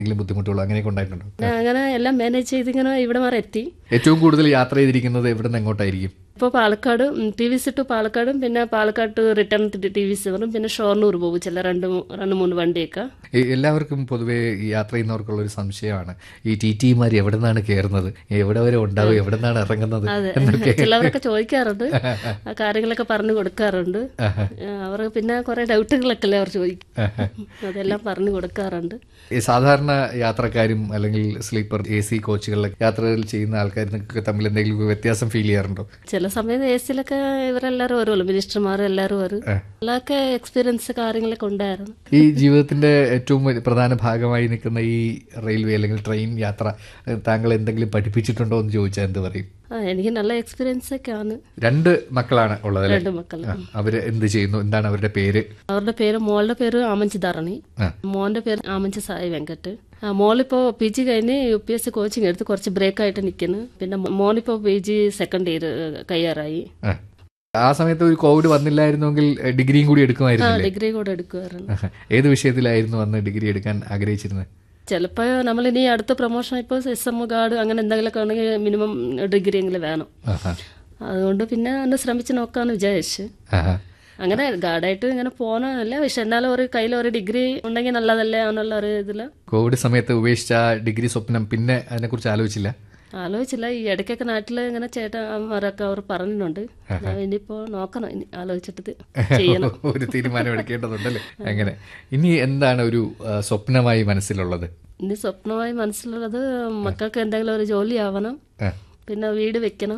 എന്തെങ്കിലും ബുദ്ധിമുട്ടുകളോ അങ്ങനെയൊക്കെ ഉണ്ടായിട്ടുണ്ടോ ഞാൻ അങ്ങനെ എല്ലാം മാനേജ് ചെയ്ത് ഇങ്ങനെ ഇവിടെ വരെ എത്തി ഏറ്റവും കൂടുതൽ യാത്ര ചെയ്തിരിക്കുന്നത് എവിടെ നിന്ന് എങ്ങോട്ടായിരിക്കും ഇപ്പോൾ Palakkad T V C to പാലക്കാടും പിന്നെ Palakkad to return T V C വരും പിന്നെ ഷൊർണൂർ പോകും ചില രണ്ട് മൂ- രണ്ട് മൂന്ന് വണ്ടിയൊക്കെ ഈ എല്ലാവർക്കും പൊതുവേ ഈ യാത്ര ചെയ്യുന്നവർക്കുള്ള ഒരു സംശയമാണ് ഈ ടി ടിമാർ എവിടെ നിന്നാണ് കയറുന്നത് എവിടെ വരെ ഉണ്ടാവും എവിടെ നിന്നാണ് ഇറങ്ങുന്നത് അതെ എന്നൊക്കെ ചിലവരൊക്കെ ചോദിക്കാറുണ്ട് ആ കാര്യങ്ങളൊക്കെ പറഞ്ഞു കൊടുക്കാറുണ്ട് അവർ പിന്നെ കുറെ ഡൗട്ടുകളൊക്കെ അല്ലേ അവർ ചോദിക്കും അതെല്ലാം പറഞ്ഞു കൊടുക്കാറുണ്ട് ഈ സാധാരണ യാത്രക്കാരും അല്ലെങ്കിൽ സ്ലീപ്പർ എ സി കോച്ചുകളിലെ യാത്രകൾ ചെയ്യുന്ന ആൾക്കാർക്ക് തമ്മിൽ എന്തെങ്കിലും വ്യത്യാസം ഫീൽ ചെയ്യാറുണ്ടോ ചില സമയത്ത് എ സിയിലൊക്കെ ഇവരെല്ലാവരും വരുമല്ലോ മിനിസ്റ്റർമാരും എല്ലാവരും വരും എല്ലാവർക്കും എക്സ്പീരിയൻസ് കാര്യങ്ങളൊക്കെ ഉണ്ടായിരുന്നു ഈ ജീവിതത്തിന്റെ ഏറ്റവും വലിയ പ്രധാന ഭാഗമായി നിൽക്കുന്ന ഈ റെയിൽവേ അല്ലെങ്കിൽ ട്രെയിൻ യാത്ര ഏഹ്, താങ്കൾ എന്തെങ്കിലും പഠിപ്പിച്ചിട്ടുണ്ടോ എന്ന് ചോദിച്ചാൽ എന്ത് പറയും ആ എനിക്ക് നല്ല എക്സ്പീരിയൻസ് ഒക്കെ ആണ് രണ്ട് മക്കളാണ് ഉള്ളത് അല്ലേ രണ്ട് മക്കൾ ആ, അവര് എന്ത് ചെയ്യുന്നു എന്താണ് അവരുടെ പേര് അവരുടെ പേര് മോളുടെ പേര് ആമഞ്ചി ധരണി ആ. മോന്റെ പേര് ആമഞ്ചി സായി വെങ്കട്ട് ആ, മോളിപ്പോ പി ജി കഴിഞ്ഞ് U P S C coaching എടുത്ത് കുറച്ച് ബ്രേക്ക് ആയിട്ട് നിൽക്കുന്നു പിന്നെ മോനിപ്പോ പി ജി സെക്കൻഡ് ഇയർ കയ്യാറായി ആ. ആ സമയത്ത് ഒരു കോവിഡ് വന്നില്ലായിരുന്നെങ്കിൽ ഏഹ്, ഡിഗ്രിയും കൂടി ആ എടുക്കുമായിരുന്നില്ലേ ഡിഗ്രി കൂടെ എടുക്കുമായിരുന്നു ആഹാ. ഏത് വിഷയത്തിലായിരുന്നു അന്ന് ഡിഗ്രി എടുക്കാൻ ആഗ്രഹിച്ചിരുന്നത് ചിലപ്പോൾ നമ്മൾ ഇനി അടുത്ത പ്രൊമോഷൻ ഇപ്പോൾ എസ് എം ഗാർഡ് അങ്ങനെ എന്തെങ്കിലുമൊക്കെ ആണെങ്കിൽ മിനിമം ഡിഗ്രി എങ്കിലും വേണം ആഹാ. അതുകൊണ്ട് പിന്നെ ഒന്ന് ശ്രമിച്ച് നോക്കാമെന്ന് വിചാരിച്ചു ആഹാ. അങ്ങനെ ഗാർഡായിട്ട് ഇങ്ങനെ പോകാനല്ല പക്ഷെ എന്നാലും ഒരു കയ്യിൽ ഒരു ഡിഗ്രി ഉണ്ടെങ്കിൽ നല്ലതല്ലേ എന്നുള്ള ഒരു ഇതിൽ കോവിഡ് സമയത്ത് ഉപേക്ഷിച്ച ആ ഡിഗ്രി സ്വപ്നം പിന്നെ അതിനെക്കുറിച്ച് ആലോചിച്ചില്ല ആലോചിച്ചില്ല ഈ ഇടയ്ക്കൊക്കെ നാട്ടിൽ ഇങ്ങനെ ചേട്ടന്മാരൊക്കെ അവർ പറഞ്ഞിട്ടുണ്ട് ഞാൻ ഇനിയിപ്പോ നോക്കണം ഇനി ആലോചിച്ചിട്ട് ചെയ്യണം ഒരു തീരുമാനം എടുക്കേണ്ടതുണ്ടല്ലേ അങ്ങനെ ഇനി എന്താണ് ഒരു ആ, സ്വപ്നമായി മനസ്സിലുള്ളത് ഇനി സ്വപ്നമായി മനസ്സിലുള്ളത് മക്കൾക്ക് എന്തെങ്കിലും ഒരു ജോലി ആവണം ആ. പിന്നെ വീട് വെക്കണം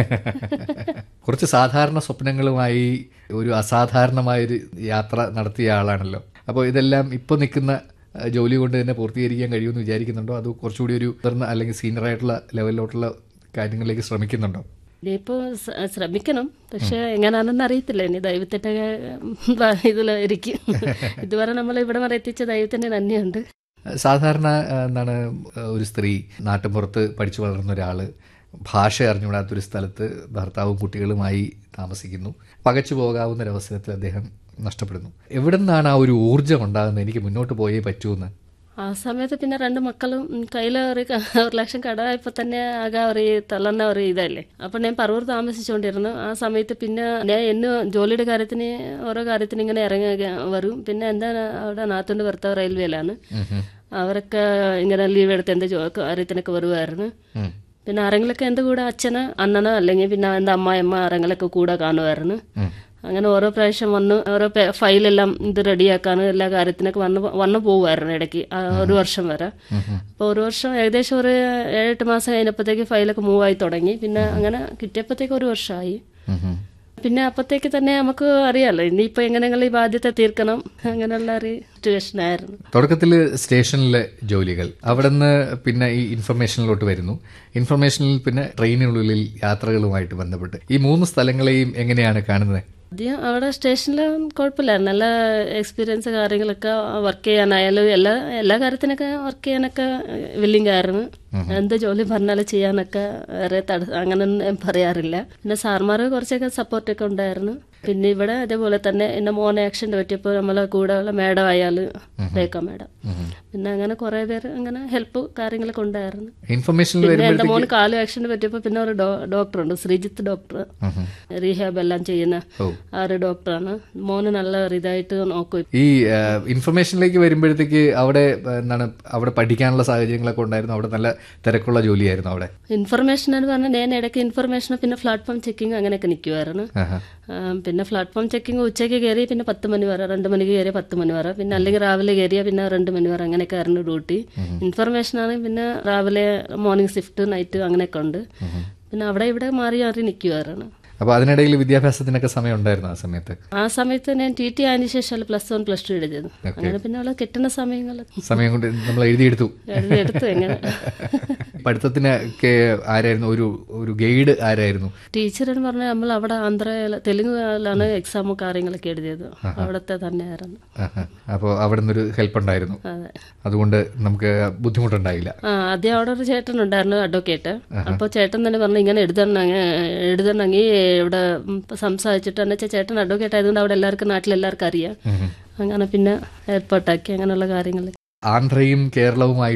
കുറച്ച് സാധാരണ സ്വപ്നങ്ങളുമായി ഒരു അസാധാരണമായൊരു യാത്ര നടത്തിയ ആളാണല്ലോ അപ്പോൾ ഇതെല്ലാം ഇപ്പോൾ നിൽക്കുന്ന ആ, ജോലി കൊണ്ട് തന്നെ പൂർത്തീകരിക്കാൻ കഴിയുമെന്ന് വിചാരിക്കുന്നുണ്ടോ അതോ കുറച്ചുകൂടി ഒരു മുതിർന്ന അല്ലെങ്കിൽ സീനിയർ ആയിട്ടുള്ള ലെവലിലോട്ടുള്ള കാര്യങ്ങളിലേക്ക് ശ്രമിക്കുന്നുണ്ടോ ഇനിയിപ്പോ സ- ശ്രമിക്കണം പക്ഷെ എങ്ങനെയാണെന്ന് അറിയത്തില്ല ഇനി ദൈവത്തിന്റെ ഇതിലായിരിക്കും ഇതുവരെ നമ്മൾ ഇവിടെ വരെ എത്തിച്ച ദൈവത്തിന്റെ നന്ദിയുണ്ട് സാധാരണ ആ, എന്താണ് ആ, ഒരു സ്ത്രീ നാട്ടുപുറത്ത് പഠിച്ചു വളർന്ന ഒരാൾ ഭാഷ അറിഞ്ഞുകൂടാത്തൊരു സ്ഥലത്ത് ഭർത്താവും കുട്ടികളുമായി താമസിക്കുന്നു പകച്ചു പോകാവുന്ന ഒരവസരത്തിൽ അദ്ദേഹം നഷ്ടപ്പെടുന്നു എവിടെ നിന്നാണ് ആ ഒരു ഊർജ്ജം ഉണ്ടാകുന്നത് എനിക്ക് മുന്നോട്ട് പോയേ പറ്റൂന്ന് ആ സമയത്ത് പിന്നെ രണ്ട് മക്കളും കയ്യിൽ ഒരു ക- ഒരു ലക്ഷം കടമായപ്പോൾ തന്നെ ആകെ ഒരു തളർന്ന ഒരു ഇതല്ലേ അപ്പം ഞാൻ പറവൂർ താമസിച്ചുകൊണ്ടിരുന്നു ആ സമയത്ത് പിന്നെ ഞാൻ എന്നും ജോലിയുടെ കാര്യത്തിന് ഓരോ കാര്യത്തിന് ഇങ്ങനെ ഇറങ്ങി വരും പിന്നെ എന്താ അവിടെ നാത്തുണ്ട് ഭർത്താവ് റെയിൽവേയിലാണ് അവരൊക്കെ ഇങ്ങനെ ലീവ് എടുത്ത് എന്ത് ജോ കാര്യത്തിനൊക്കെ വരുമായിരുന്നു ഉം. പിന്നെ ആരെങ്കിലൊക്കെ എൻ്റെ കൂടെ അച്ഛന് അണ്ണനോ അല്ലെങ്കിൽ പിന്നെ എൻ്റെ അമ്മായിയമ്മ ആരെങ്കിലൊക്കെ കൂടെ കാണുമായിരുന്നു ഉം. അങ്ങനെ ഓരോ പ്രാവശ്യം വന്ന് ഓരോ പേ- ഫയലെല്ലാം ഇത് റെഡിയാക്കാനും എല്ലാ കാര്യത്തിനൊക്കെ വന്ന് വന്ന് പോകുമായിരുന്നു ഇടയ്ക്ക് ആ ഒരു വർഷം വരെ അപ്പോൾ ഒരു വർഷം ഏകദേശം ഒരു ഏഴെട്ട് മാസം കഴിഞ്ഞപ്പോഴത്തേക്ക് ഫയലൊക്കെ മൂവ് ആയി തുടങ്ങി പിന്നെ അങ്ങനെ കിട്ടിയപ്പോഴത്തേക്ക് ഒരു വർഷമായി ഉം ഉം. പിന്നെ അപ്പോഴത്തേക്ക് തന്നെ നമുക്ക് അറിയാലോ ഇനിയിപ്പോൾ എങ്ങനെയെങ്കിലും ഈ ബാധ്യത തീർക്കണം അങ്ങനെയുള്ള ഒരു സിറ്റുവേഷൻ ആയിരുന്നു തുടക്കത്തിൽ സ്റ്റേഷനിലെ ജോലികൾ അവിടെ നിന്ന് പിന്നെ ഈ ഇൻഫർമേഷനിലോട്ട് വരുന്നു ഇൻഫർമേഷനിൽ പിന്നെ ട്രെയിനിനുള്ളിൽ യാത്രകളുമായിട്ട് ബന്ധപ്പെട്ട് ഈ മൂന്ന് സ്ഥലങ്ങളെയും എങ്ങനെയാണ് കാണുന്നത് ആദ്യം അവിടെ സ്റ്റേഷനിൽ കുഴപ്പമില്ലായിരുന്നു നല്ല എക്സ്പീരിയൻസ് കാര്യങ്ങളൊക്കെ വർക്ക് ചെയ്യാനായാലും എല്ലാ എല്ലാ കാര്യത്തിനൊക്കെ വർക്ക് ചെയ്യാനൊക്കെ വില്ലിംഗ് ആയിരുന്നു എന്ത് ജോലി പറഞ്ഞാലും ചെയ്യാനൊക്കെ വേറെ തട അങ്ങനെ ഒന്നും ഞാൻ പറയാറില്ല പിന്നെ സാർമാർ കുറച്ചൊക്കെ സപ്പോർട്ടൊക്കെ ഉണ്ടായിരുന്നു പിന്നെ ഇവിടെ അതേപോലെ തന്നെ എന്നെ മോനെ ആക്സിഡന്റ് പറ്റിയപ്പോൾ നമ്മളെ കൂടെ ഉള്ള മേഡം ആയാലും രേഖ മേഡം പിന്നെ അങ്ങനെ കുറേ പേര് അങ്ങനെ ഹെൽപ്പ് കാര്യങ്ങളൊക്കെ ഉണ്ടായിരുന്നു ഇൻഫർമേഷനിൽ പിന്നെ വരുമ്പോൾ എൻ്റെ മോന് കാല് ആക്സിഡന്റ് പറ്റിയപ്പോൾ പിന്നെ ഒരു ഡോക്ടർ ഉണ്ട് ശ്രീജിത്ത് ഡോക്ടർ റീഹാബ് എല്ലാം ചെയ്യുന്ന ഓ ആ ഒരു ഡോക്ടറാണ് മോന് നല്ല ഒരു ഇതായിട്ട് നോക്കും ഈ ആ, ഇൻഫർമേഷനിലേക്ക് വരുമ്പോഴത്തേക്ക് അവിടെ ആ, എന്താണ് അവിടെ പഠിക്കാനുള്ള സാഹചര്യങ്ങളൊക്കെ ഉണ്ടായിരുന്നു അവിടെ നല്ല തിരക്കുള്ള ജോലിയായിരുന്നു അവിടെ ഇൻഫർമേഷൻ എന്ന് പറഞ്ഞാൽ ഞാൻ ഇടയ്ക്ക് ഇൻഫർമേഷൻ പിന്നെ പ്ലാറ്റ്ഫോം ചെക്കിങ് അങ്ങനെയൊക്കെ നിൽക്കുമായിരുന്നു ആഹാ. പിന്നെ പ്ലാറ്റ്ഫോം ചെക്കിങ് ഉച്ചയ്ക്ക് കയറി പിന്നെ പത്ത് മണി വരെ രണ്ട് മണിക്ക് കയറിയ പത്ത് മണി വരെ പിന്നെ അല്ലെങ്കിൽ രാവിലെ കയറിയ പിന്നെ രണ്ട് മണി വരെ അങ്ങനെയൊക്കെ ആയിരുന്നു ഡ്യൂട്ടി ഇൻഫർമേഷൻ ആണ് പിന്നെ രാവിലെ മോർണിംഗ് ഷിഫ്റ്റ് നൈറ്റ് അങ്ങനെയൊക്കെ ഉണ്ട് പിന്നെ അവിടെ ഇവിടെ മാറി മാറി നിൽക്കുമായിരുന്നു അപ്പോൾ അതിനിടയിൽ വിദ്യാഭ്യാസത്തിനൊക്കെ സമയം ഉണ്ടായിരുന്നു ആ സമയത്ത് ആ സമയത്ത് ഞാൻ ടി ടി ആയതിനു ശേഷം പ്ലസ് വൺ പ്ലസ് ടു എഴുതിയത് അങ്ങനെ പിന്നെ അവളെ കിട്ടുന്ന സമയങ്ങൾ സമയം കൊണ്ട് നമ്മൾ എഴുതിയെടുത്തു എടുത്ത് എങ്ങനെ പഠിത്തത്തിനൊക്കെ ആരായിരുന്നു ഒരു ഒരു ഗൈഡ് ആരായിരുന്നു ടീച്ചർ എന്ന് പറഞ്ഞാൽ നമ്മൾ അവിടെ ആന്ധ്രയിൽ തെലുങ്കിലാണ് എക്സാമും കാര്യങ്ങളൊക്കെ എഴുതിയത് അവിടുത്തെ തന്നെയായിരുന്നു ആഹാ. അപ്പോൾ അവിടെ നിന്നൊരു ഹെൽപ്പ് ഉണ്ടായിരുന്നു അതെ അതുകൊണ്ട് നമുക്ക് ബുദ്ധിമുട്ടുണ്ടായില്ല ആ ആദ്യം അവിടെ ഒരു ചേട്ടൻ ഉണ്ടായിരുന്നു അഡ്വക്കേറ്റ് അപ്പോൾ ചേട്ടൻ തന്നെ പറഞ്ഞു ഇങ്ങനെ എഴുതണമെങ്കിൽ എഴുതണമെങ്കിൽ ഇവിടെ ഉം, സംസാരിച്ചിട്ട് എന്ന് വെച്ചാൽ ചേട്ടൻ അഡ്വക്കേറ്റ് ആയതുകൊണ്ട് അവിടെ എല്ലാവർക്കും നാട്ടിൽ എല്ലാവർക്കും അറിയാം അങ്ങനെ പിന്നെ ഏർപ്പാട്ടാക്കി അങ്ങനെയുള്ള കാര്യങ്ങൾ ആന്ധ്രയും കേരളവുമായി